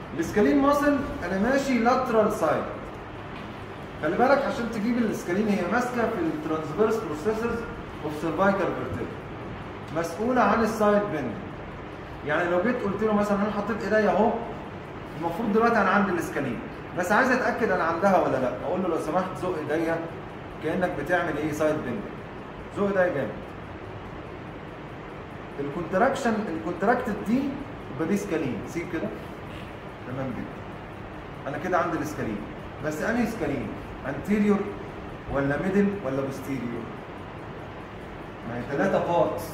الاسكالين ماسل انا ماشي لاترال سايد خلي بالك عشان تجيب الاسكالين هي ماسكه في الترانسفيرس بروسيسورز اوف سيرفايكال فيرتيبرا مسؤوله عن السايد بند يعني لو جيت قلت له مثلا انا حطيت ايديا اهو المفروض دلوقتي انا عندي الاسكالين بس عايز اتاكد انا عندها ولا لا اقول له لو سمحت زق ايديا كانك بتعمل ايه سايد بند زق ايديا جامد الكونتراكشن الكونتراكتد دي يبقى دي سكالين سيب كده تمام جدا انا كده عندي الاسكالين بس انهي سكالين انتيريور ولا ميدل ولا بوستيريور ما هي ثلاثة بارتس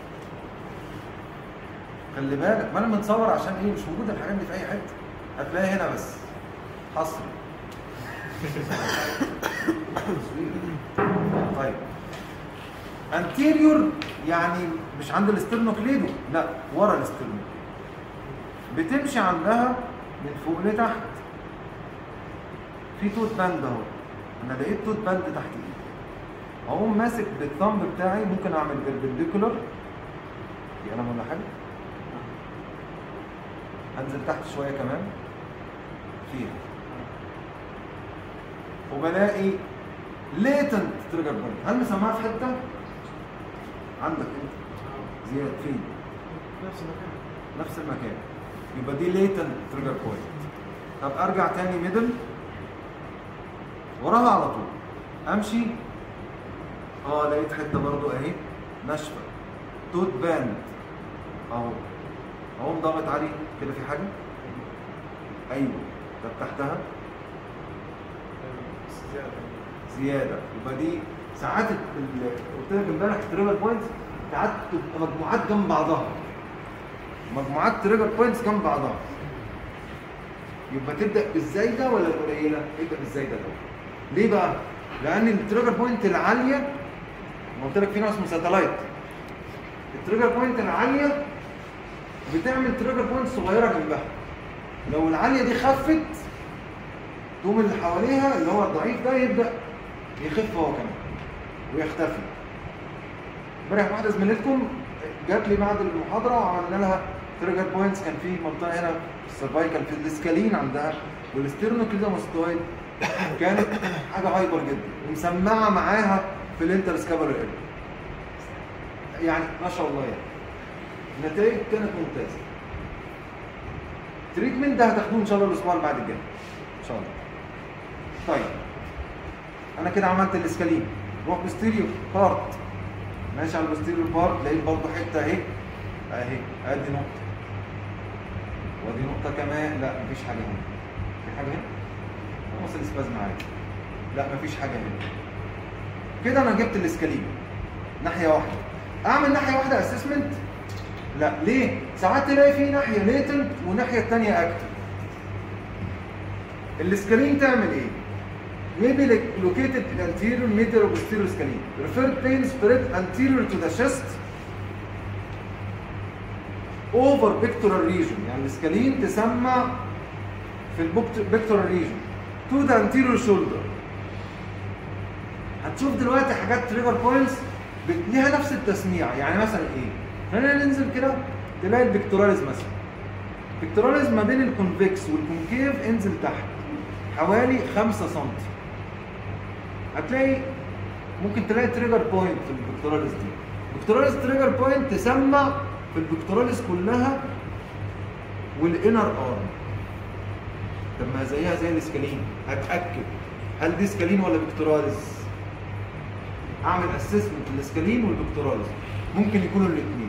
خلي بالك ما انا متصور عشان ايه مش موجوده الحاجات دي في اي حته هتلاقيها هنا بس حصري طيب انتيريور يعني مش عند الاسترنوكليدو لا ورا الاسترنوكليدو بتمشي عندها من فوق لتحت في توت باند اهو انا لقيت توت باند تحت ايدي اقوم ماسك بالثumb بتاعي ممكن اعمل بيربنديكولار في قلم ولا حاجه انزل تحت شويه كمان فيها وبلاقي ليتنت تريجر بوينت هل مسمعها في حته عندك انت زياد فين نفس المكان نفس المكان يبقى دي ليتنت تريجر بوينت طب ارجع تاني ميدل وراها على طول امشي اه لقيت حته برضو اهي ناشفه توت باند اهو اقوم ضاغط عليه كده في حاجه ايوه طب تحتها بس زيادة زياده يبقى دي ساعات ال- ال- قلت لك امبارح التريجر بوينتس ساعات تبقى مجموعات جنب بعضها مجموعات تريجر بوينتس جنب بعضها يبقى تبدا بالزايده ولا القليله؟ تبدا بالزايده الاول ليه بقى؟ لان التريجر بوينت العاليه ما قلت لك في نوع اسمه ساتلايت التريجر بوينت العاليه بتعمل تريجر بوينت صغيره جنبها لو العاليه دي خفت تقوم اللي حواليها اللي هو الضعيف ده يبدا يخف هو كمان ويختفي امبارح واحده زميلتكم جات لي بعد المحاضره وعملنا لها تريجر بوينتس كان في منطقه هنا في السيرفايكال في الاسكالين عندها والاستيرنوكليزاموستويد كانت حاجه هايبر جدا ومسمعه معاها في الانترسكابر يعني ما شاء الله يعني النتائج كانت ممتازه التريتمنت ده هتاخدوه ان شاء الله الاسبوع اللي بعد الجاي ان شاء الله طيب انا كده عملت الاسكالين روح بوستيريو بارت ماشي على البوستيريو بارت لقيت برضه حته اهي اهي ادي نقطه وادي نقطه كمان لا مفيش حاجه هنا في حاجه هنا وصل سباز معايا لا مفيش حاجه هنا كده انا جبت الاسكالين ناحيه واحده اعمل ناحيه واحده اسسمنت لا ليه ساعات تلاقي في ناحيه ليتنت والناحيه الثانيه اكتف السكالين تعمل ايه maybe like located in anterior medial or posterior scalene referred pain spread anterior to the chest over pectoral region يعني السكالين تسمع في البكتورال ريجن to the anterior shoulder هتشوف دلوقتي حاجات تريجر بوينتس ليها نفس التسميع يعني مثلا ايه خلينا ننزل كده تلاقي البكتوراليز مثلا البكتوراليز ما بين الكونفكس والكونكيف انزل تحت حوالي 5 سم هتلاقي ممكن تلاقي تريجر بوينت في البكتوراليز دي البكتوراليز تريجر بوينت تسمع في البكتوراليز كلها والانر ارم طب ما زيها زي الاسكالين هتاكد هل دي سكالين ولا بكتوراليز اعمل اسسمنت للسكالين والبكتوراليز ممكن يكونوا الاثنين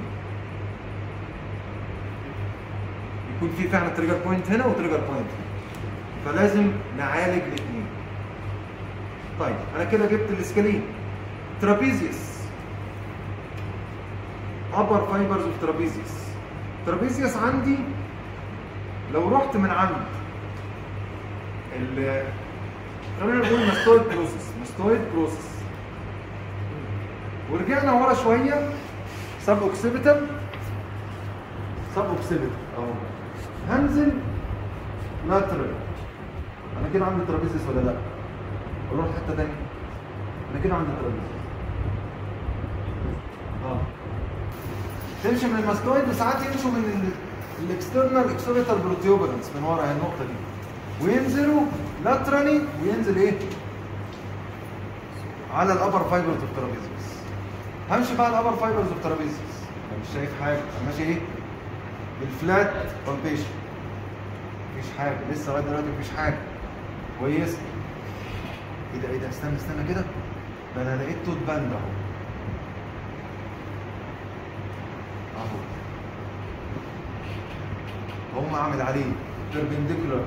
يكون في فعلا تريجر بوينت هنا وتريجر بوينت هنا فلازم نعالج الاثنين طيب انا كده جبت الاسكالين ترابيزيوس upper fibers of trapezius trapezius عندي لو رحت من عند ال خلينا نقول ماستويد بروسيس ماستويد بروسيس ورجعنا ورا شويه سب اوكسيبيتال سب اوكسيبيتال اهو هنزل لاترال انا كده عندي ترابيزيس ولا لا؟ اروح حته تانية انا كده عندي ترابيزيس اه تمشي من الماستويد وساعات يمشوا من ال... الاكسترنال اكسوريتال بروتيوبرنس من ورا هي النقطه دي وينزلوا لاترالي وينزل ايه؟ على الابر فايبرز اوف ترابيزيوس همشي بقى الابر فايبرز اوف ترابيزيوس انا مش شايف حاجه انا ماشي ايه؟ بالفلات بالبيشن مفيش حاجه لسه لغايه دلوقتي مفيش حاجه كويس ايه ده ايه ده استنى استنى كده ده انا لقيت توت باند اهو اهو هم عامل عليه بيربنديكولار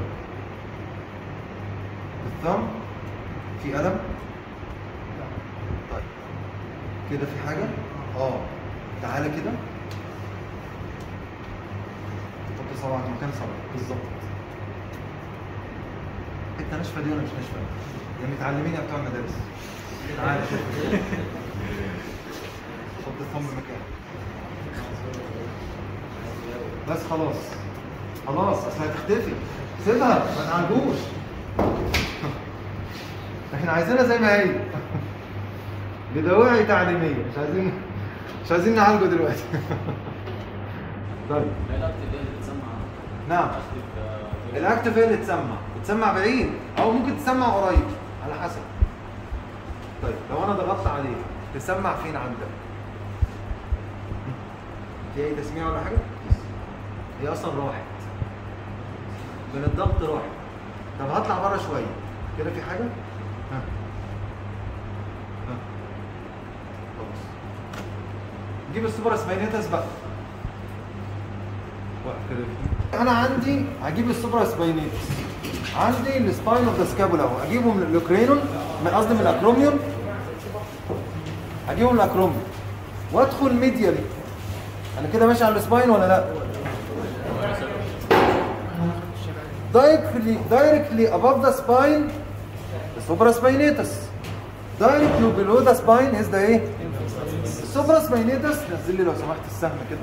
الثumb في قلم طيب كده في حاجه اه تعالى كده حط صبعك مكان صبعك بالظبط انت ناشفه دي ولا مش ناشفه يا متعلمين يا بتوع المدارس تعالى شوف حط الثumb مكان بس خلاص خلاص اصل هتختفي سيبها ما تعالجوش احنا عايزينها زي ما هي بدواعي تعليميه مش عايزين مش عايزين نعالجه دلوقتي طيب لا الاكتف ده اللي بتسمع نعم اكتف آه، الاكتف هي اللي تسمع بتسمع بعيد او ممكن تسمع قريب على حسب طيب لو انا ضغطت عليه تسمع فين عندك في اي تسميع ولا حاجه هي اصلا راحت من الضغط راحت طب هطلع بره شويه كده في حاجه ها ها خلاص جيب السوبر سباينيتس بقى وقف كده انا عندي هجيب السوبرا سباينيتس عندي السباين اوف ذا سكابولا اهو اجيبه من الاكرينون من قصدي من الاكروميون اجيبه من الاكروميون وادخل ميديالي انا كده ماشي على السباين ولا لا directly directly above the spine the supraspinatus directly below the spine is the ايه supraspinatus نزل لي لو سمحت السهم كده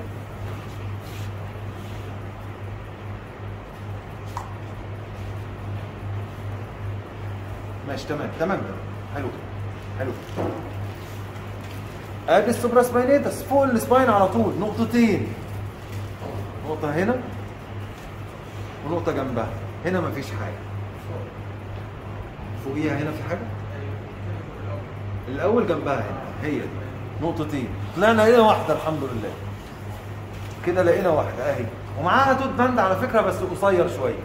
ماشي تمام تمام حلو كده حلو كده ادي السوبراسباينيتس فوق السباين على طول نقطتين نقطة هنا ونقطة جنبها هنا مفيش حاجة فوقيها هنا في حاجة الأول جنبها هنا هي دي نقطتين طلعنا لقينا واحدة الحمد لله كده لقينا واحدة أهي ومعاها توت باند على فكرة بس قصير شوية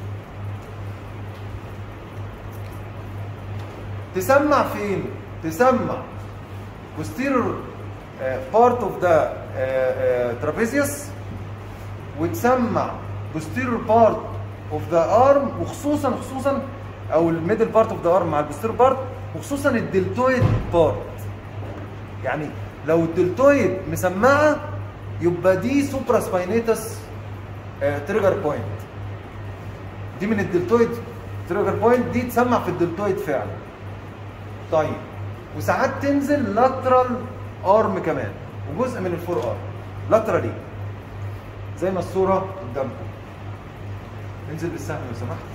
تسمع فين؟ تسمع posterior uh, part of the uh, uh, trapezius وتسمع posterior part of the arm وخصوصا خصوصا او الميدل بارت اوف ذا ارم مع البوستيريور بارت وخصوصا الدلتويد بارت يعني لو الدلتويد مسمعه يبقى دي سوبرا سباينيتس تريجر بوينت دي من الدلتويد تريجر بوينت دي تسمع في الدلتويد فعلا طيب وساعات تنزل لاترال ارم كمان وجزء من الفور ارم لاترالي زي ما الصوره قدامكم انزل بالسهم لو سمحت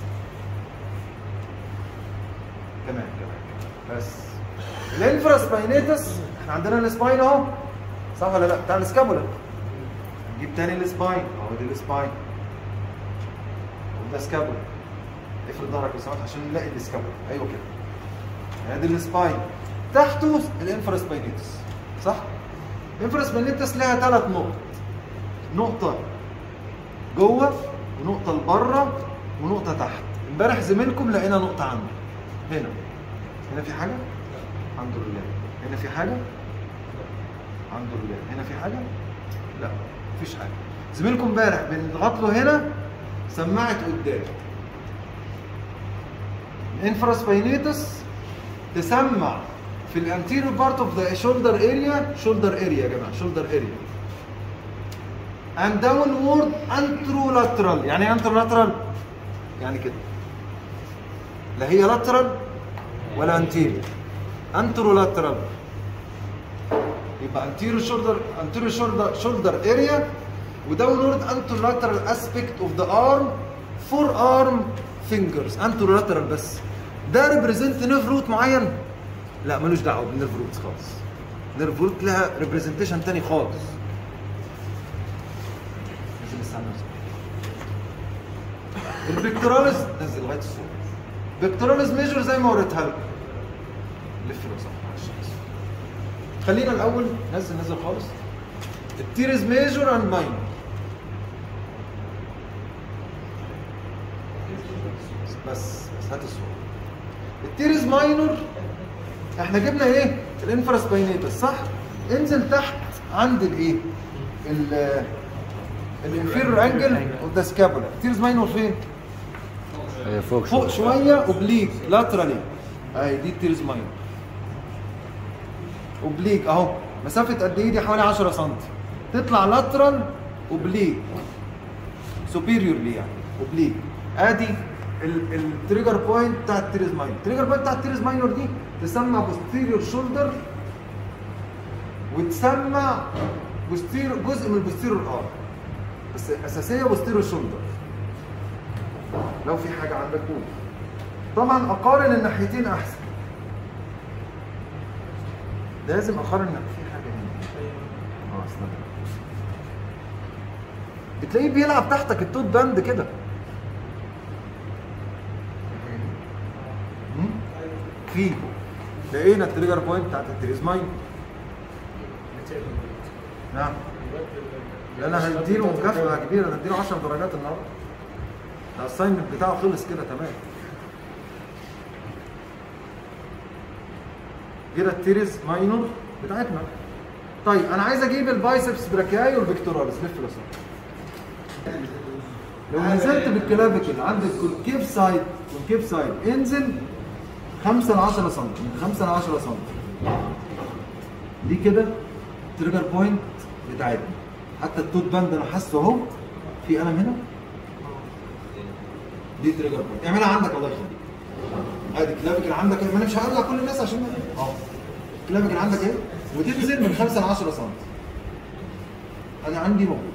كمان كمان بس الانفراسباينيتس احنا عندنا السباين اهو صح ولا لا بتاع السكابولا نجيب تاني السباين اهو دي السباين وده سكابولا افرد ظهرك لو سمحت عشان نلاقي السكابولا ايوه كده ادي السباين تحته الانفراسباينيتس صح الانفراسباينيتس لها ثلاث نقط نقطه جوه ونقطه لبره ونقطه تحت امبارح زميلكم لقينا نقطه عنده هنا هنا في حاجه الحمد لله هنا في حاجه الحمد لله هنا في حاجه لا مفيش حاجه زميلكم امبارح بنضغط له هنا سماعه قدام الانفراسباينيتس تسمع في الانتيريور بارت اوف ذا شولدر اريا شولدر اريا يا جماعه شولدر اريا and downward anterolateral يعني ايه anterolateral يعني كده لا هي lateral ولا anterior anterolateral يبقى anterior shoulder anterior shoulder shoulder area و downward anterolateral aspect of the arm forearm fingers anterolateral بس ده ريبريزنت نيرف روت معين لا ملوش دعوه بالنيرف روت خالص نيرف روت لها ريبريزنتيشن تاني خالص لازم استنى البكتوراليس نزل لغايه الصوره بكتوراليس ميجور زي ما وريتها لكم لف لو سمحت معلش آسف. خلينا الاول نزل نزل خالص التيرز ميجور اند ماينور بس بس هات الصوره التيرز ماينور احنا جبنا ايه الانفراس باينيتس صح انزل تحت عند الايه ال الانفيرور انجل اوف ذا سكابولا التيرز ماينور فين فوق فوق شويه اوبليك لاترالي اهي دي التيرز ماينور اوبليك اهو مسافه قد ايه دي حوالي 10 سم تطلع لاترال اوبليك سوبيريورلي يعني اوبليك ادي التريجر بوينت بتاع التيرز ماينور التريجر بوينت بتاع التيرز ماينور دي تسمى بوستيريور شولدر وتسمى بوستيريور جزء من البوستيريور ار بس اساسيه بوستيريور شولدر لو في حاجه عندك قول طبعا اقارن الناحيتين احسن لازم اقارن إن في حاجه هنا اه استنى بتلاقيه بيلعب تحتك التوت باند كده مم؟ في لقينا التريجر بوينت بتاعت التريزماين نعم لا انا هديله مكافأة كبيرة انا هديله 10 درجات النهارده الاساينمنت بتاعه خلص كده تمام كده التيريز ماينور بتاعتنا طيب انا عايز اجيب البايسبس براكياي والبيكتوراليس لف لو سمحت. لو نزلت بالكلافيكل عند الكونكيف سايد كونكيف سايد انزل 5 ل 10 سم من 5 ل 10 سم دي كده تريجر بوينت بتاعتنا حتى التوت باند انا حاسه اهو في قلم هنا دي تريجر بوينت اعملها عندك الله يخليك ادي كلافيكل عندك ما انا مش هقول كل الناس عشان اه كلافيكل عندك ايه وتنزل من 5 ل 10 سم انا عندي موجود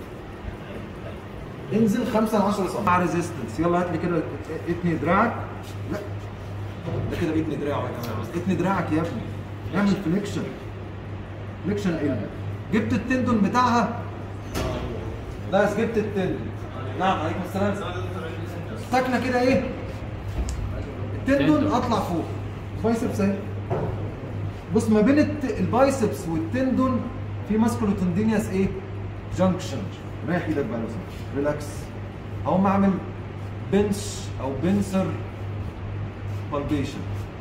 انزل 5 ل 10 سم مع ريزيستنس يلا هات لي كده اتني دراعك لا ده كده اتني دراعك يا جماعه اتني دراعك يا ابني اعمل فليكشن فليكشن ال جبت التندون بتاعها بس جبت التندون نعم عليكم السلام ساكنه كده ايه التندون اطلع فوق بايسبس اهي بص ما بين الت- البايسبس والتندون في ماسكولو تندينيوس ايه جانكشن ريح ايدك بقى لو سمحت ريلاكس هقوم اعمل بنش او بنسر بالبيشن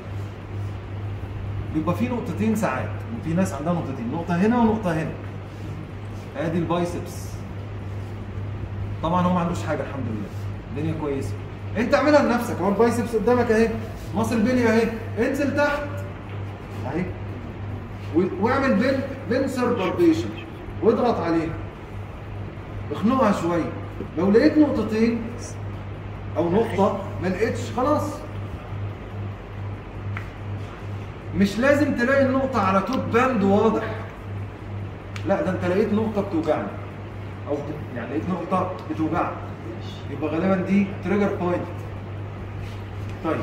بيبقى في نقطتين ساعات وفي ناس عندها نقطتين نقطه هنا ونقطه هنا ادي البايسبس طبعا هو ما عندوش حاجه الحمد لله الدنيا كويسه انت اعملها لنفسك اهو البايسبس قدامك اهي مصر بيلي اهي انزل تحت اهي و- واعمل بن بنسر بالبيشن واضغط عليه اخنقها شويه لو لقيت نقطتين او نقطه ما لقيتش خلاص مش لازم تلاقي النقطه على توب باند واضح لا ده انت لقيت نقطه بتوجعني او ت- يعني لقيت نقطه بتوجعك يبقى غالبا دي تريجر بوينت طيب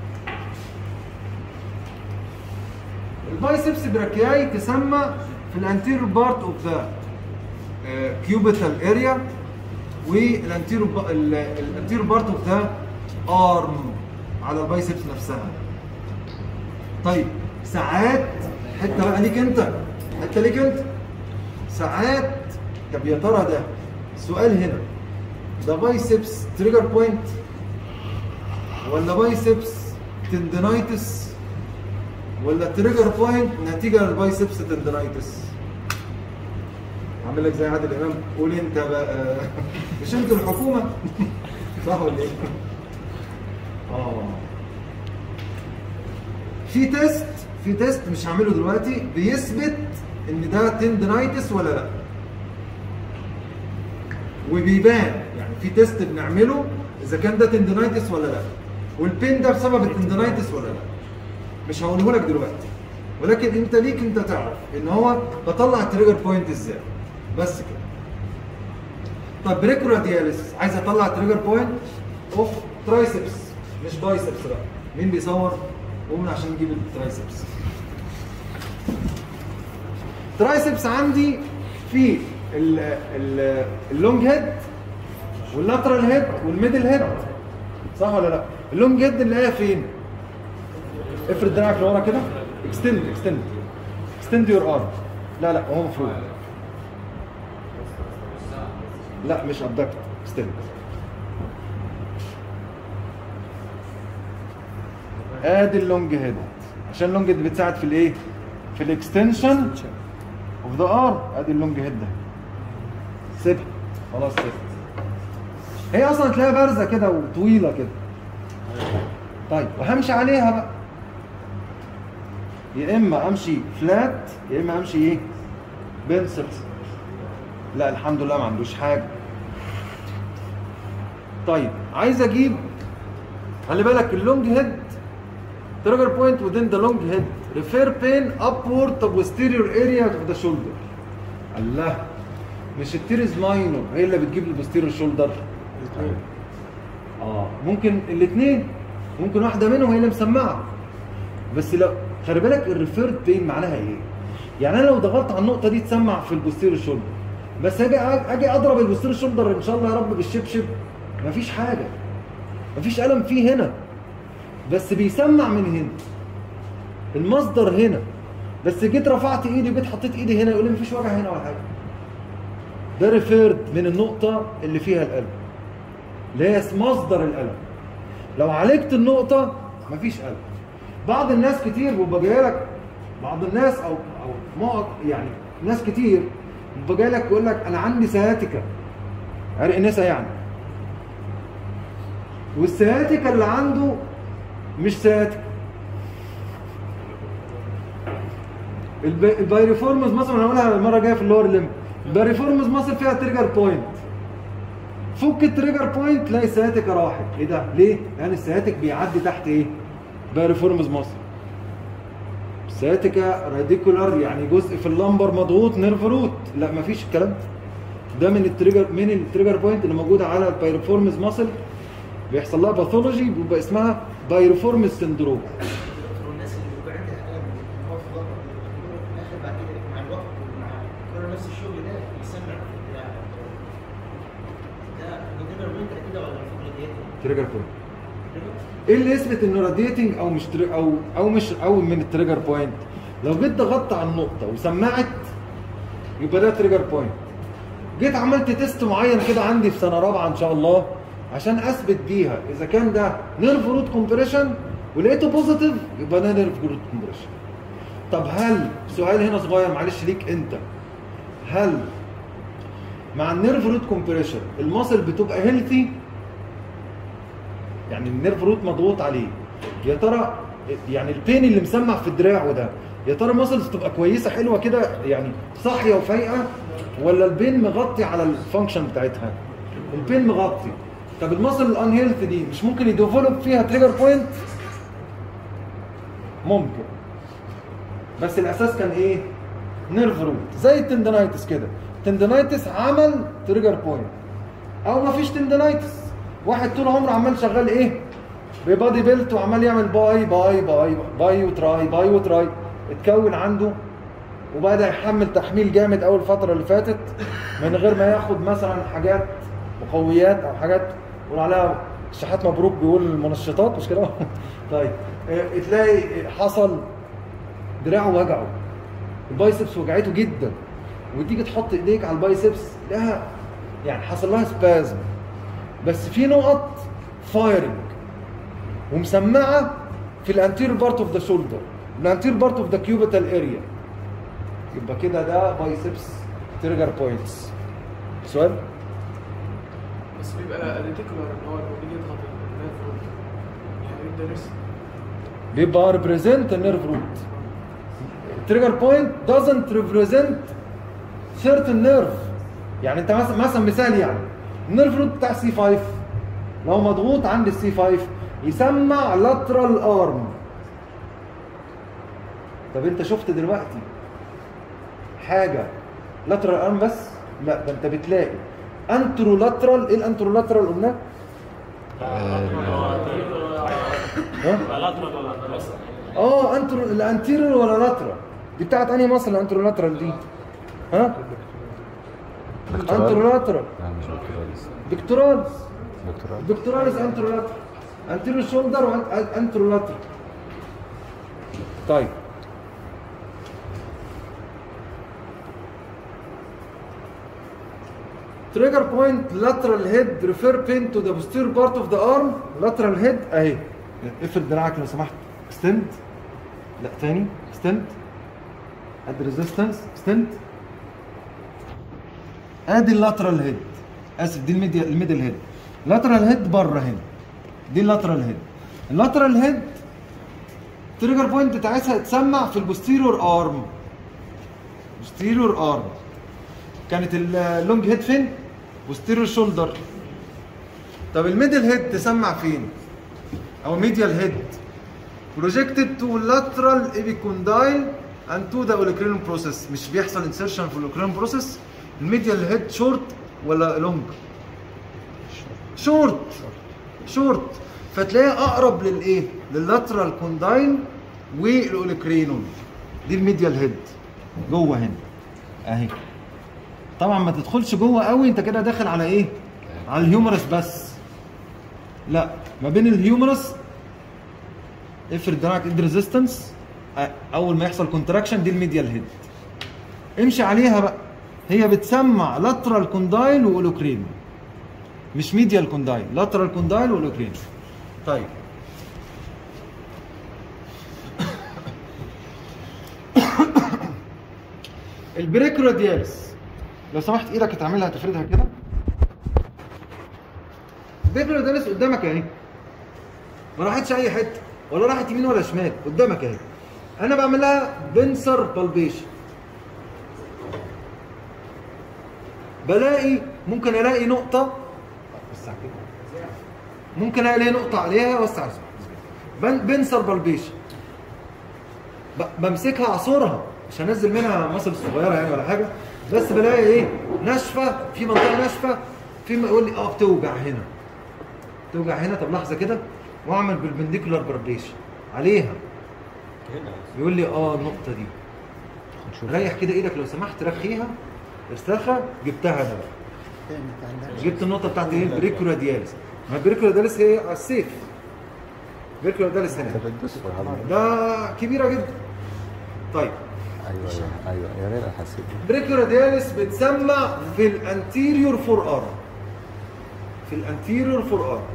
البايسبس براكياي تسمى في الانتيريور بارت اوف ذا كيوبيتال اريا والانتيريور الانتيريور بارت اوف ذا ارم على البايسبس نفسها طيب ساعات حته بقى ليك انت حته ليك انت ساعات طب يا ترى ده السؤال هنا ده بايسبس تريجر بوينت ولا بايسبس تندينايتس ولا تريجر بوينت نتيجه للبايسبس تندينايتس عامل لك زي عادل امام قول انت بقى مش انتوا الحكومه صح ولا ايه؟ اه في تيست في تيست مش هعمله دلوقتي بيثبت ان ده تندينايتس ولا لا وبيبان يعني في تيست بنعمله اذا كان ده تندينايتس ولا لا والبين ده بسبب التندينايتس ولا لا مش هقوله لك دلوقتي ولكن انت ليك انت تعرف ان هو بطلع التريجر بوينت ازاي بس كده طب بريكو رادياليس عايز اطلع التريجر بوينت اوف ترايسبس مش بايسبس بقى مين بيصور قوم عشان نجيب الترايسبس ترايسبس عندي في ال- ال- اللونج هيد واللاترال هيد والميدل هيد صح ولا لا اللونج هيد اللي هي فين افرد دراعك لورا كده اكستند اكستند اكستند يور ارم لا لا هو المفروض لا مش ابدكت اكستند ادي اللونج هيد عشان اللونج هيد بتساعد في الايه في الاكستنشن اوف ذا ارم ادي اللونج هيد ده سيبها خلاص سيبها هي اصلا تلاقيها بارزه كده وطويله كده طيب وهمشي عليها بقى يا اما امشي فلات يا اما امشي ايه بنسلز لا الحمد لله ما عندوش حاجه طيب عايز اجيب خلي بالك اللونج هيد trigger point within the long head refer pain upward to posterior area of the shoulder الله مش التيرز ماينور هي اللي بتجيب البوستيريور شولدر اه ممكن الاثنين ممكن واحده منهم هي اللي مسمعه بس لو خلي بالك الريفيرد بين معناها ايه يعني انا لو ضغطت على النقطه دي تسمع في البوستيريور شولدر بس اجي اجي اضرب البوستيريور شولدر ان شاء الله يا رب بالشبشب مفيش حاجه مفيش الم فيه هنا بس بيسمع من هنا المصدر هنا بس جيت رفعت ايدي وجيت حطيت ايدي هنا يقول لي مفيش وجع هنا ولا حاجه ده ريفيرد من النقطه اللي فيها الالم اللي هي مصدر الالم لو عالجت النقطه مفيش الم بعض الناس كتير بيبقى جاي لك بعض الناس او او معظم يعني ناس كتير بيبقى جاي لك يقول لك انا عندي سياتيكا عرق نسا يعني والسياتيكا اللي عنده مش سياتيكا الب- البايريفورمز مثلا انا هقولها المره الجايه في اللور ليم البايريفورمز مصر فيها تريجر بوينت فك التريجر بوينت تلاقي السياتيكا راحت ايه ده ليه لان السياتيك بيعدي تحت ايه بايريفورمز مصر السياتيكا راديكولار يعني جزء في اللمبر مضغوط نيرف روت لا مفيش الكلام ده ده من التريجر من التريجر بوينت اللي موجوده على البايريفورمز ماسل بيحصل لها باثولوجي بيبقى اسمها بايريفورمز سندروم والناس اللي بيبقى عندها الم هو في ظهره في الاخر بعد كده مع الوقت ومع كل نفس الشغل ده يسمع في الدراع ده بيقدر وانت كده ولا الفكره ديت تريجر بوينت ايه اللي يثبت انه راديتنج او مش تري او او مش او من التريجر بوينت لو جيت ضغطت على النقطه وسمعت يبقى ده تريجر بوينت جيت عملت تيست معين كده عندي في سنه رابعه ان شاء الله عشان اثبت بيها اذا كان ده نيرف روت كومبريشن ولقيته بوزيتيف يبقى ده نيرف روت كومبريشن طب هل سؤال هنا صغير معلش ليك انت هل مع النيرف روت كومبريشن المصل بتبقى هيلثي يعني النيرف روت مضغوط عليه يا ترى يعني البين اللي مسمع في دراعه ده يا ترى المسلز تبقى كويسه حلوه كده يعني صاحيه وفايقه ولا البين مغطي على الفانكشن بتاعتها البين مغطي طب المسل الان هيلث دي مش ممكن يديفلوب فيها تريجر بوينت ممكن بس الاساس كان ايه نيرف روت زي التندنايتس كده التندنايتس عمل تريجر بوينت او ما فيش تندنايتس واحد طول عمره عمال شغال ايه ببادي بيلت وعمال يعمل باي باي باي باي وتراي باي وتراي اتكون عنده وبدا يحمل تحميل جامد اول الفتره اللي فاتت من غير ما ياخد مثلا حاجات مقويات او حاجات يقول عليها الشحات مبروك بيقول المنشطات مش كده طيب اه، تلاقي حصل دراعه وجعه البايسبس وجعته جدا وتيجي تحط ايديك على البايسبس لها يعني حصل لها سبازم بس في نقط فايرنج ومسمعه في الانتير بارت اوف ذا شولدر الانتير بارت اوف ذا كيوبيتال اريا يبقى كده ده بايسبس تريجر بوينتس سؤال بس بيبقى ريتيكولار ان هو لما بيجي يضغط النيرف روت يعني يبدا يرسم بيبقى ريبريزنت النيرف روت التريجر بوينت doesn't represent certain nerve يعني انت مثلا مثلا مثال يعني النيرف روت بتاع سي 5 لو مضغوط عند السي 5 يسمع lateral arm طب انت شفت دلوقتي حاجه lateral arm بس لا ده انت بتلاقي انترو لاترال ايه الانترو لاترال قلنا ها اه انترو الانتيريور ولا لاترال دي بتاعت انهي مصر الانترو لاترال دي ها انترو لاترال لا مش دكتوراليس دكتورالز دكتوراليس دكتورالز انترو لاترال انتيريور شولدر وانترولاترال طيب trigger point lateral head refer pin to the posterior part of the arm lateral head اهي افرد دراعك لو سمحت extend لا تاني extend ادي resistance extend ادي اللاترال هيد اسف دي الميديا الميدل هيد لاترال هيد بره هنا دي اللاترال هيد اللاترال هيد تريجر بوينت بتاعتها تسمع في البوستيريور ارم بوستيريور ارم كانت اللونج هيد فين؟ بوستيريور شولدر طب الميدل هيد تسمع فين؟ او ميديال هيد بروجكتد تو لاترال ايبيكوندايل اند تو ذا اوليكرينوم بروسيس مش بيحصل انسرشن في الاوليكرينوم بروسيس الميديال هيد شورت ولا لونج؟ شورت شورت فتلاقيها اقرب للايه؟ لللاترال كوندايل والاوليكرينوم دي الميديال هيد جوه هنا اهي طبعا ما تدخلش جوه قوي انت كده داخل على ايه؟ على الهيومرس بس لا ما بين الهيومرس افرد دراعك ادي ريزيستنس اول ما يحصل كونتراكشن دي الميديال هيد امشي عليها بقى هي بتسمع لاترال كوندايل واولوكرين مش ميديال كوندايل لاترال كوندايل واولوكرين طيب البريك راديالس لو سمحت ايدك هتعملها هتفردها كده البريك راديالس قدامك اهي ما راحتش اي حته ولا راحت يمين ولا شمال قدامك اهي انا بعملها بنسر بالبيشن بلاقي ممكن الاقي نقطه وسع كده ممكن الاقي نقطه عليها وسع بن- بنسر بالبيشن ب- بمسكها اعصرها مش هنزل منها مصل صغيره يعني ولا حاجه بس بلاقي ايه ناشفه في منطقه ناشفه في ما يقول لي اه بتوجع هنا توجع هنا طب لحظه كده واعمل بالبنديكولار بربيشن عليها يقول لي اه النقطه دي ريح كده ايدك لو سمحت رخيها ارسخها جبتها انا بقى جبت النقطه بتاعت ايه بريكو رادياليس ما بريكو رادياليس هي على السيف بريكو رادياليس هنا انت بتدوس في الهضم ده كبيره جدا طيب ايوه ايوه ايوه يا ريت حسيت بريكو رادياليس بتسمع في الانتيريور فور ارم في الانتيريور فور ارم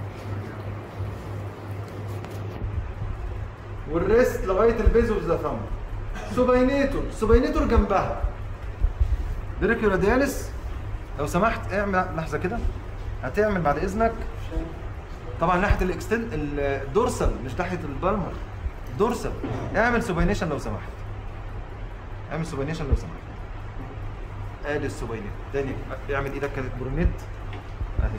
والريست لغايه البيز اوف ذا ثامب سوباينيتور سوباينيتور جنبها بريكو رادياليس لو سمحت اعمل لحظه كده هتعمل بعد اذنك طبعا ناحيه الاكستن الدورسال مش ناحيه البالمر دورسال اعمل سوباينيشن لو سمحت اعمل سوباينيشن لو سمحت ادي السوباينيت تاني اعمل ايدك كانت برونيت اهي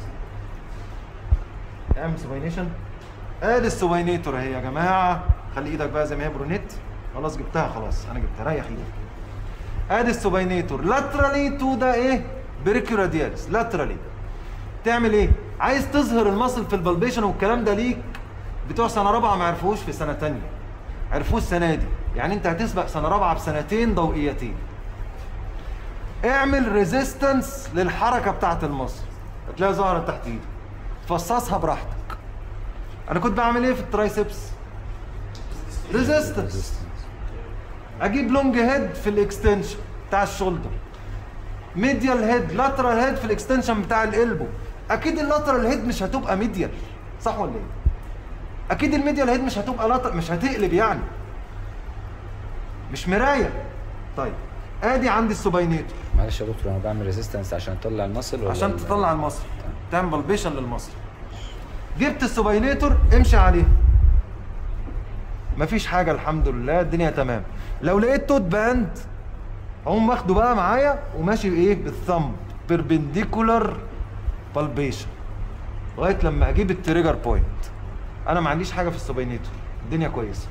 اعمل سوباينيشن ادي السوباينيتور اهي يا جماعه خلي ايدك بقى زي ما هي برونيت خلاص جبتها خلاص انا جبتها ريح ايدك ادي السوباينيتور لاترالي تو ده ايه بريكيورادياليس لاترالي تعمل ايه عايز تظهر المصل في البلبيشن والكلام ده ليك بتوع سنه رابعه ما عرفوش في سنه تانية عرفوه السنه دي يعني انت هتسبق سنه رابعه بسنتين ضوئيتين اعمل ريزيستنس للحركه بتاعه المصل هتلاقيها ظهرت تحت ايدك فصصها براحتك انا كنت بعمل ايه في الترايسبس ريزيستنس اجيب لونج هيد في الاكستنشن بتاع الشولدر ميديال هيد لاترال هيد في الاكستنشن بتاع القلبه اكيد اللاترال هيد مش هتبقى ميديال صح ولا ايه اكيد الميديال هيد مش هتبقى لاترال مش هتقلب يعني مش مرايه طيب ادي عندي السوباينيتور معلش يا دكتور انا بعمل ريزيستنس عشان اطلع المصل ولا عشان ال- تطلع المصل تعمل بلبيشن للمصل جبت السوباينيتور امشي عليه مفيش حاجه الحمد لله الدنيا تمام لو لقيت توت باند اقوم واخده بقى معايا وماشي ايه بالثمب بيربنديكولار بالبيشن لغايه لما اجيب التريجر بوينت انا ما عنديش حاجه في السوباينيتور الدنيا كويسه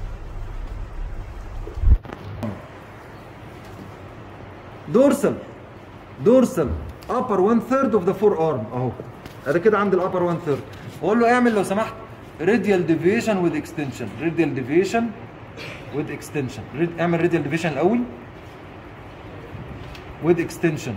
دورسال دورسال upper one third of the forearm اهو انا كده عندي الابر 1 ثيرد واقول له اعمل لو سمحت radial deviation with extension radial deviation with extension Red- اعمل radial deviation الاول with extension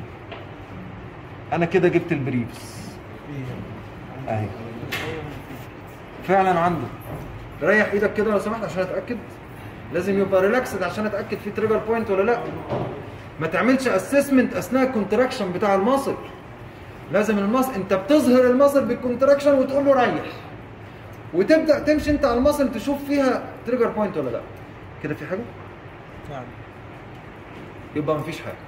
انا كده جبت البريفس اهي في فعلا عنده ريح ايدك كده لو سمحت عشان اتاكد لازم يبقى ريلاكسد عشان اتاكد في تريجر بوينت ولا لا ما تعملش اسسمنت اثناء الكونتراكشن بتاع المصل لازم المصل انت بتظهر المصل بالكونتراكشن وتقول له ريح وتبدا تمشي انت على المصل تشوف فيها تريجر بوينت ولا لا كده في حاجه نعم يبقى مفيش حاجه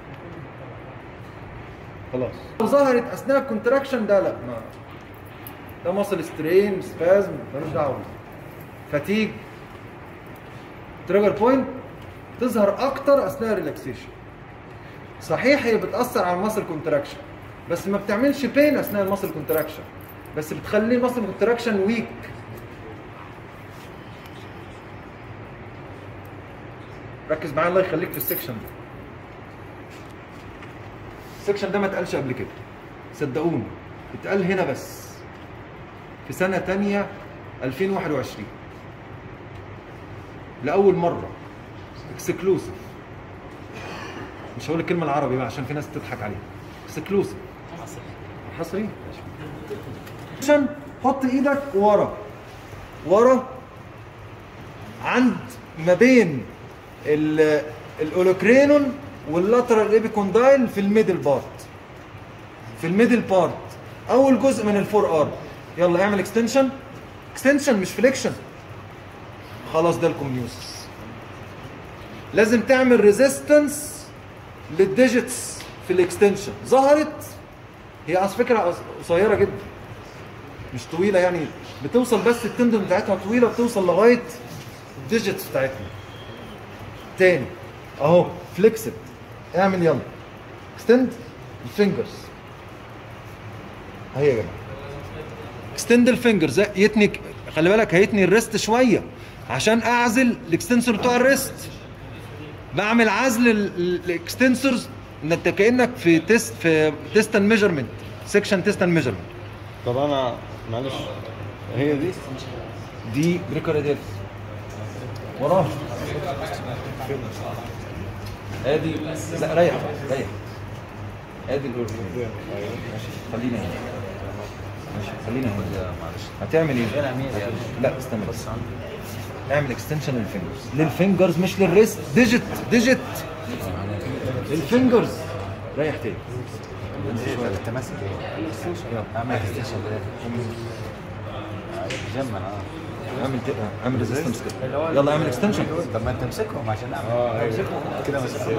خلاص لو ظهرت اثناء الكونتراكشن ده لا ما ده مصل سترين سبازم ملوش دعوه فتيج تريجر بوينت تظهر اكتر اثناء الريلاكسيشن صحيح هي بتاثر على المصل كونتراكشن بس ما بتعملش بين اثناء المصل كونتراكشن بس بتخلي المصل كونتراكشن ويك ركز معايا الله يخليك في السكشن ده السكشن ده ما اتقالش قبل كده صدقوني اتقال هنا بس في سنة تانية 2021 لأول مرة اكسكلوسيف مش هقول الكلمة العربي بقى عشان في ناس تضحك عليها اكسكلوسيف حصري عشان حط ايدك ورا ورا عند ما بين ال- الاولوكرينون واللاترال ايبيكوندايل في الميدل بارت في الميدل بارت اول جزء من الفور ار يلا اعمل اكستنشن اكستنشن مش فليكشن خلاص ده الكوميوسس لازم تعمل ريزيستنس للديجيتس في الاكستنشن ظهرت هي على فكره قص- قصيره جدا مش طويله يعني بتوصل بس التندون بتاعتها طويله بتوصل لغايه الديجيتس بتاعتها تاني اهو فليكسد اعمل يلا اكستند الفينجرز اهي يا جماعه اكستند الفينجرز يتني خلي بالك هيتني الريست شويه عشان اعزل الاكستنسور بتوع الريست بعمل عزل الاكستنسورز ان انت كانك في تيست في تيست اند ميجرمنت سيكشن تيست اند ميجرمنت طب انا معلش هي دي دي بريكارديف وراه ادي لا ريح ريح ادي الاورجن ماشي خلينا هنا ماشي خلينا هنا معلش هتعمل ايه؟ لا استنى بس اعمل اكستنشن للفينجرز للفينجرز مش للريست ديجيت ديجيت الفينجرز ريح تاني انت ماسك ايه؟ اعمل اكستنشن جمع اه اعمل ت- اعمل ريزيستنس كده يلا اعمل اكستنشن طب ما انت امسكهم عشان اعمل امسكهم كده مسكهم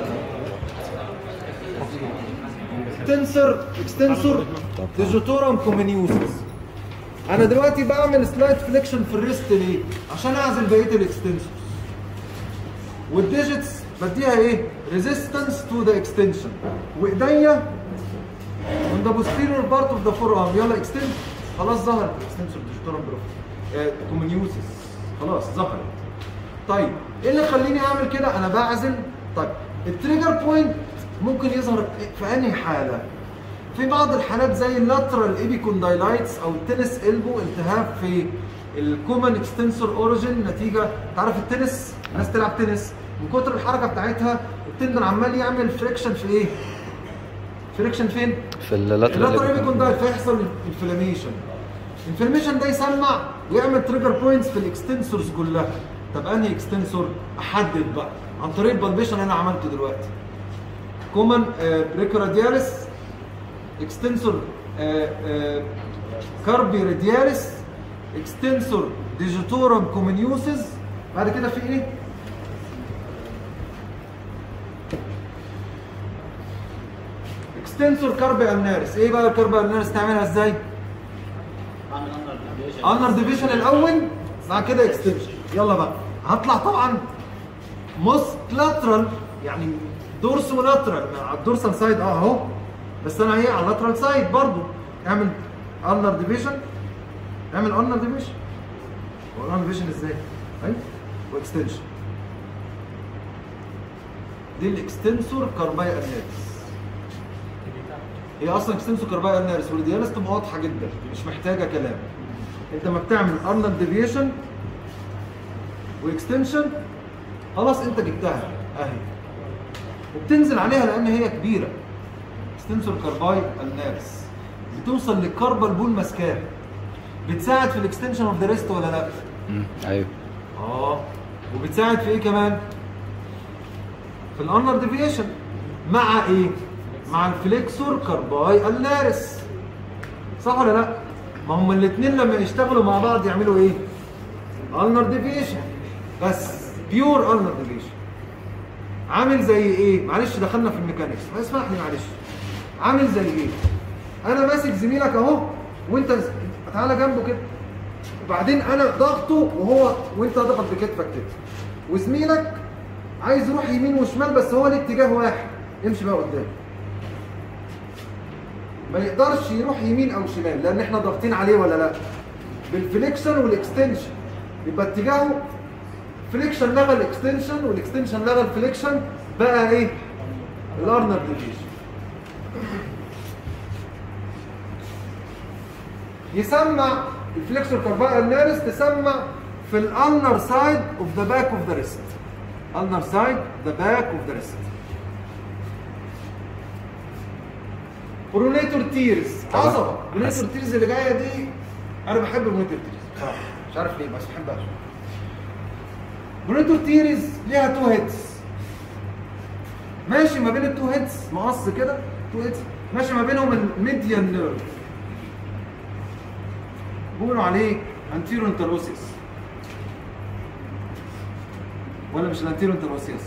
اكستنسور اكستنسور ديجيتورم كومينيوسس انا دلوقتي بعمل سلايد فليكشن في الريست ليه عشان اعزل بقيه الاكستنسورز والديجيتس بديها ايه ريزيستنس تو ذا اكستنشن وايديا on the posterior part of the forearm يلا اكستند خلاص ظهرت اكستنسور ديجيتورم كومينيوسس خلاص ظهرت طيب ايه اللي يخليني اعمل كده انا بعزل طيب التريجر بوينت ممكن يظهر في انهي حاله في بعض الحالات زي اللاترال ايبيكوندايلايتس او التنس البو التهاب في الكومن اكستنسور اوريجين نتيجه تعرف التنس الناس تلعب تنس من كتر الحركه بتاعتها التندن عمال يعمل فريكشن في ايه؟ فريكشن فين؟ في اللاترال اللاترال ايبيكوندايل فيحصل انفلاميشن الانفلاميشن ده يسمع ويعمل تريجر بوينتس في الاكستنسورز كلها طب انهي اكستنسور احدد بقى عن طريق البالبيشن انا عملته دلوقتي كومن بريكورادياليس اكستنسور كاربي رادياليس اكستنسور ديجيتورم كومينيوسز بعد كده في ايه؟ اكستنسور كاربي النارس ايه بقى الكاربي النارس تعملها ازاي؟ اعمل اندر ديفيجن انر ديفيجن الاول بعد كده اكستنشن يلا بقى هطلع طبعا موست لاترال يعني دورسو لاترال على الدورسال سايد اه اهو بس انا ايه على اللاترال سايد برضو اعمل انر ديفيجن اعمل انر ديفيجن هو انر ديفيجن ازاي؟ ايوه واكستنشن دي الاكستنسور كارباي النارس هي اصلا اكستنسور كارباي النارس والريديالس تبقى واضحه جدا مش محتاجه كلام انت ما بتعمل ارنولد ديفيشن واكستنشن خلاص انت جبتها اهي وبتنزل عليها لان هي كبيره اكستنسور كارباي النارس بتوصل للكاربال بول ماسكاه بتساعد في الاكستنشن اوف ذا ريست ولا لا؟ مم. ايوه اه وبتساعد في ايه كمان؟ في الانر ديفيشن مع ايه؟ مع الفليكسور كارباي النارس صح ولا لا؟ ما هما الاثنين لما يشتغلوا مع بعض يعملوا ايه؟ انر ديفيشن بس بيور انر ديفيشن عامل زي ايه؟ معلش دخلنا في الميكانيكس اسمح لي معلش عامل زي ايه؟ انا ماسك زميلك اهو وانت ز- تعالى جنبه كده وبعدين انا ضغطه وهو وانت ضغط بكتفك كده وزميلك عايز يروح يمين وشمال بس هو الاتجاه واحد امشي بقى قدام ما يقدرش يروح يمين او شمال لان احنا ضاغطين عليه ولا لا بالفليكشن والاكستنشن يبقى اتجاهه فليكشن لغى الاكستنشن والاكستنشن لغى الفليكشن بقى ايه الارنر ديفيشن يسمع الفليكسور كاربايال نيرس تسمع في الالنر سايد اوف ذا باك اوف ذا ريست ulnar side the back of the wrist برونيتور تيرز طبعا. عظمه برونيتور بس- تيرز اللي جايه دي انا بحب برونيتور تيرز بصراحه مش عارف ليه بس بحبها برونيتور تيرز ليها تو هيدز ماشي ما بين التو هيدز مقص كده تو هيدز ماشي ما بينهم الميديان نيرف بيقولوا عليه انتيرو انتروسيس ولا مش الانتيرو انتروسيس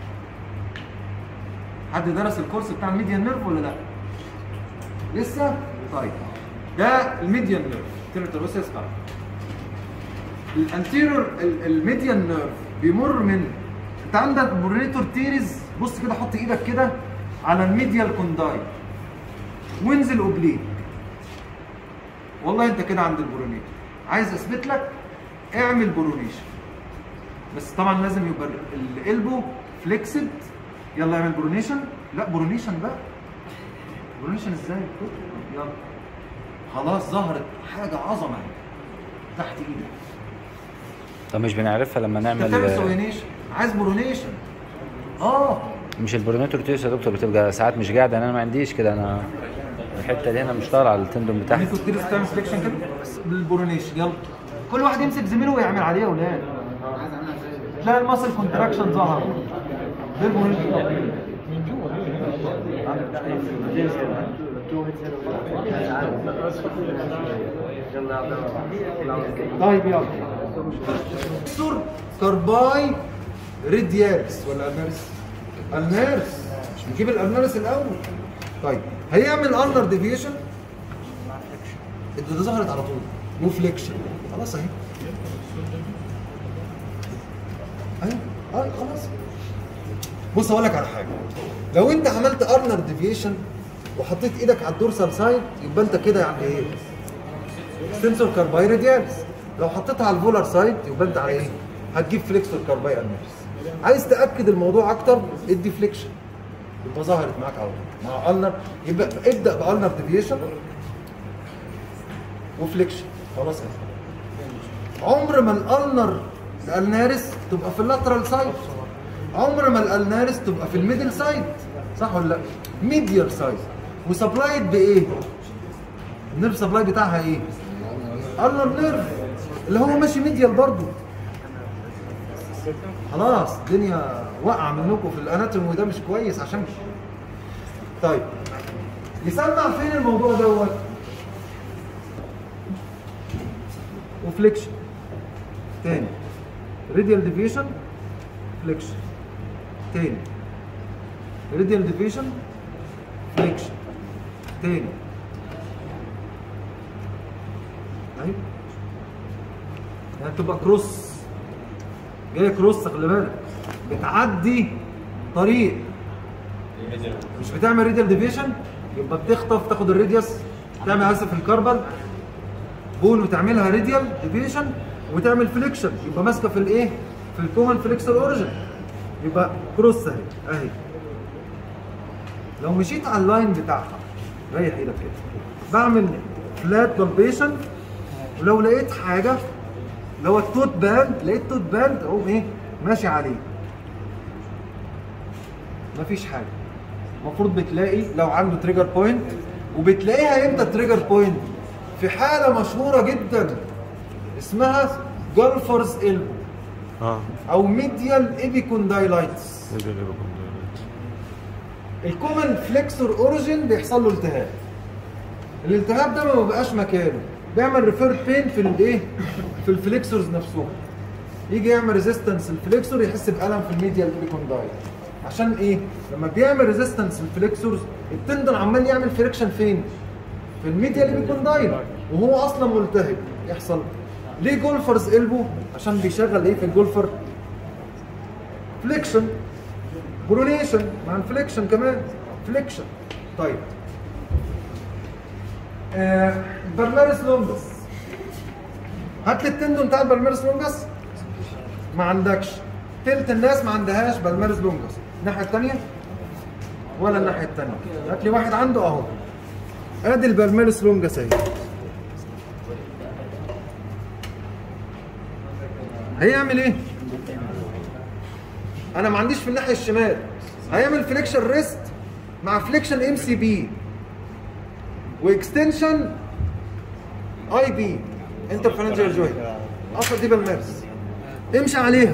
حد درس الكورس بتاع الميديان نيرف ولا لا لسه طيب ده الميديان نيرف انتيرو انتروسيس طيب الانتيرور ال- الميديان نيرف بيمر من انت عندك برونيتور تيريز بص كده حط ايدك كده على الميديال كونداي وانزل اوبليك والله انت كده عند البرونيتور عايز اثبت لك اعمل برونيشن بس طبعا لازم يبقى ال- الالبو فليكسد يلا اعمل برونيشن لا برونيشن بقى برونيشن ازاي يلا خلاص ظهرت حاجه عظمه اهي تحت ايدك طب مش بنعرفها لما انت بتعمل نعمل سوينيشن عايز برونيشن اه مش البرونيتور تيوس يا دكتور بتبقى ساعات مش قاعده انا ما عنديش كده انا الحته دي هنا مش طالعه على التندون بتاعتي ممكن تدرس تعمل سليكشن كده بس بالبرونيشن يلا كل واحد يمسك زميله ويعمل عليه يا اولاد تلاقي الماسل كونتراكشن ظهر ده البرونيشن طيب يلا سور كارباي ريديالس ولا النيرس النيرس مش نجيب الالنيرس الاول طيب هيعمل اندر ديفيشن ده ظهرت على طول مو فليكشن خلاص اهي ايوه اه خلاص بص اقول لك على حاجه لو انت عملت ارنر ديفيشن وحطيت ايدك على الدورسال سايد يبقى انت كده يعني ايه سنسور كارباي راديالس لو حطيتها على الفولار سايد يبقى انت على ايه هتجيب فليكسور كارباي انيرس عايز تاكد الموضوع اكتر ادي فليكشن يبقى ظهرت معاك على طول مع النر يبقى ابدا بالنر ديفيشن وفليكشن خلاص كده عمر ما الالنر الالنارس تبقى في اللاترال سايد عمر ما الالنارس تبقى في الميدل سايد صح ولا لا ميديال سايد وسبلايد بايه النيرف سبلاي بتاعها ايه النر نيرف اللي هو ماشي ميديال برضه خلاص الدنيا واقعه منكم في الاناتومي وده مش كويس عشان طيب يسمع فين الموضوع دوت وفليكشن تاني راديال ديفيشن فليكشن تاني راديال ديفيشن فليكشن تاني ايوه يعني تبقى كروس جايه كروس خلي بالك بتعدي طريق مش بتعمل راديال ديفيشن يبقى بتخطف تاخد الراديوس تعمل اسف الكربل بون وتعملها راديال ديفيشن وتعمل فليكشن يبقى ماسكه في الايه؟ في الكومن فليكسور اوريجن يبقى كروس اهي اهي لو مشيت على اللاين بتاعها ريح ايدك كده بعمل فلات بالبيشن ولو لقيت حاجه اللي هو التوت باند لقيت توت باند اقوم ايه؟ ماشي عليه مفيش حاجه المفروض بتلاقي لو عنده تريجر بوينت وبتلاقيها امتى التريجر بوينت في حاله مشهوره جدا اسمها جولفرز البو اه او ميديال ايبيكوندايلايتس ده اللي بكون الكومن فليكسور اوريجين بيحصل له التهاب الالتهاب ده ما بيبقاش مكانه بيعمل ريفير بين في الايه في الفليكسورز نفسهم يجي يعمل ريزيستنس الفليكسور يحس بالم في الميديال ايبيكوندايل عشان ايه لما بيعمل ريزيستنس الفليكسورز التندون عمال يعمل فريكشن فين في الميديال ايبيكوندايل وهو اصلا ملتهب يحصل ليه جولفرز البو عشان بيشغل ايه في الجولفر فليكشن برونيشن مع الفليكشن كمان فليكشن طيب آه برمارس لونجس هات لي التندون بتاع البرمارس لونجس ما عندكش تلت الناس ما عندهاش بالمارس لونجس الناحيه الثانيه ولا الناحيه الثانيه هات لي واحد عنده اهو ادي البرمارس لونجس اهي هيعمل ايه انا ما عنديش في الناحيه الشمال هيعمل فليكشن ريست مع فليكشن ام سي بي واكستنشن اي بي انترفرنجيال جوينت اصلا دي بالمارس امشي عليها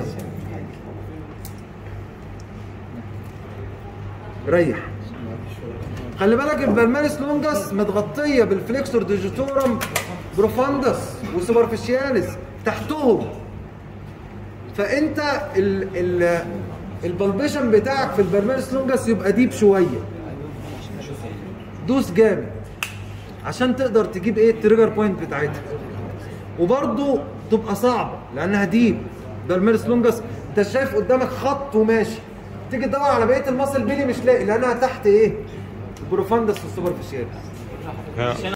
ريح خلي بالك البرمارس لونجس متغطيه بالفليكسور ديجيتورم بروفاندس وسوبرفيشياليس تحتهم فانت ال ال البلبيشن بتاعك في البرمارس لونجس يبقى ديب شويه دوس جامد عشان تقدر تجيب ايه التريجر بوينت بتاعتها وبرضو تبقى صعبه لانها ديب برمارس لونجس انت شايف قدامك خط وماشي تيجي تدور على بقيه المصل بيلي مش لاقي لانها تحت ايه البروفاندس والسوبرفيشياليس ها.